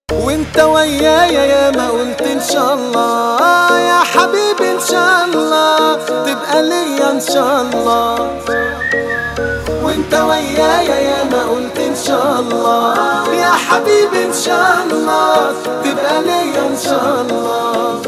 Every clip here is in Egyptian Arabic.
وانت ويايا يا ما قلت ان شاء الله يا حبيبي ان شاء الله تبقى ليا ان شاء الله وانت ويايا يا ما قلت ان شاء الله يا حبيبي ان شاء الله تبقى ليا ان شاء الله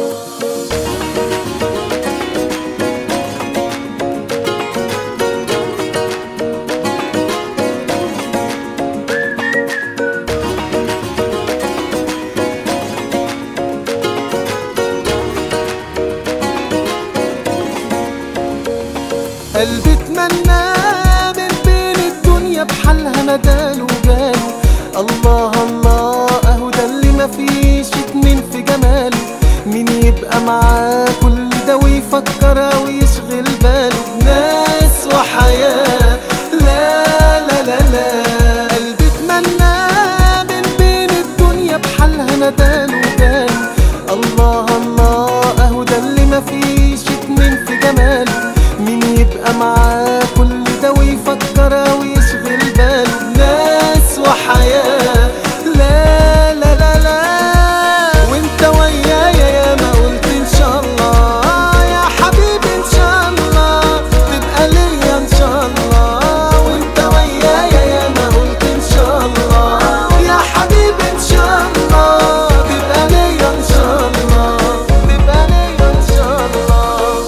قلبي اتمنى من بين الدنيا بحالها نداله وجاله الله الله اهو ده اللي مفيش اتنين في جماله مين يبقى معاه كل ده ويفكر ويشغل باله ناس وحياة لا لا لا لا قلبي اتمنى من بين الدنيا بحالها نداله وجاله الله الله اهو ده اللي مفيش اتنين في جماله مين يبقى معاه كل ده ويفكر ويشغل باله ناس وحياة لا لا لا لا وانت ويايا يا ما قلت ان شاء الله يا حبيبي ان شاء الله تبقى ليا ان شاء الله وانت ويايا يا ما قلت ان شاء الله يا حبيبي ان شاء الله تبقى ليا ان شاء الله تبقى ليا ان شاء الله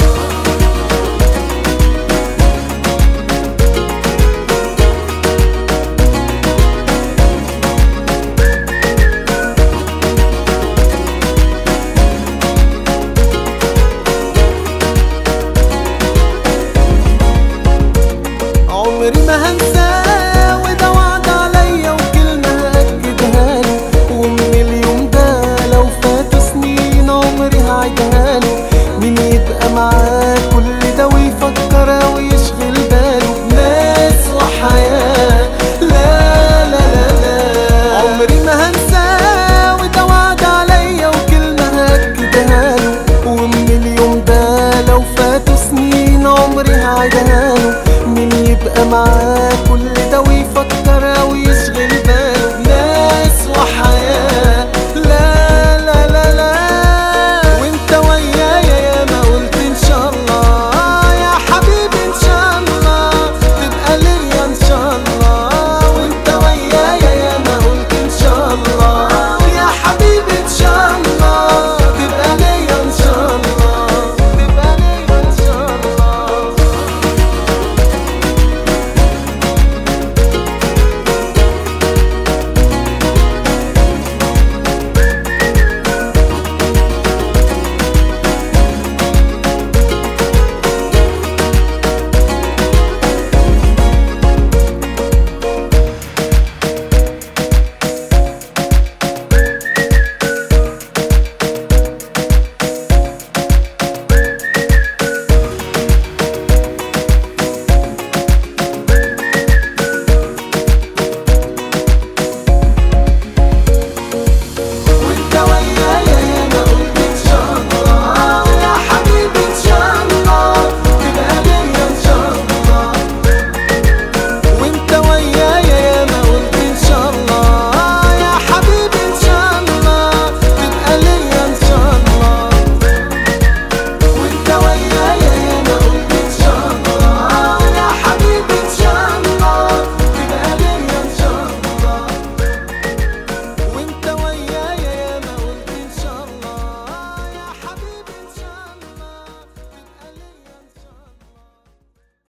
عمري ما هنساه وده وعد عليا وكلمة هأكدها له ومن اليوم ده لو فاتوا سنين عمري هعيدها له مين يبقى معاه كل ده ويفكر ويشغل باله بناس وحياة لا لا لا لا عمري ما هنساه وده وعد عليا وكلمة هأكدها له ومن اليوم ده لو فاتوا سنين عمري هعيدها له مين يبقى معاه كل ده ويفكر